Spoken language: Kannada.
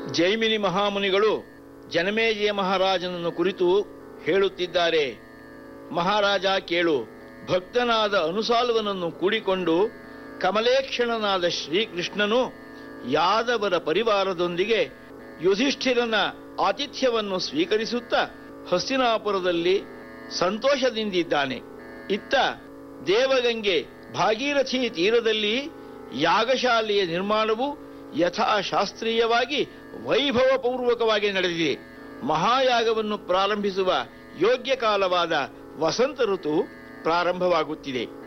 ಜೈಮಿನಿ ಮಹಾಮುನಿಗಳು ಜನಮೇಜಯ ಮಹಾರಾಜನನ್ನು ಕುರಿತು ಹೇಳುತ್ತಿದ್ದಾರೆ ಮಹಾರಾಜ ಕೇಳು ಭಕ್ತನಾದ ಅನುಸಾಲ್ವನನ್ನು ಕೂಡಿಕೊಂಡು ಕಮಲೇಕ್ಷಣನಾದ ಶ್ರೀಕೃಷ್ಣನು ಯಾದವರ ಪರಿವಾರದೊಂದಿಗೆ ಯುಧಿಷ್ಠಿರನ ಆತಿಥ್ಯವನ್ನು ಸ್ವೀಕರಿಸುತ್ತಾ ಹಸ್ತಿನಾಪುರದಲ್ಲಿ ಸಂತೋಷದಿಂದಿದ್ದಾನೆ ಇತ್ತ ದೇವಗಂಗೆ ಭಾಗೀರಥಿ ತೀರದಲ್ಲಿ ಯಾಗಶಾಲೆಯ ನಿರ್ಮಾಣವು ಯಥಾಶಾಸ್ತ್ರೀಯವಾಗಿ ವೈಭವಪೂರ್ವಕವಾಗಿ ನಡೆದಿದೆ ಮಹಾಯಾಗವನ್ನು ಪ್ರಾರಂಭಿಸುವ ಯೋಗ್ಯ ಕಾಲವಾದ ವಸಂತ ಋತು ಪ್ರಾರಂಭವಾಗುತ್ತಿದೆ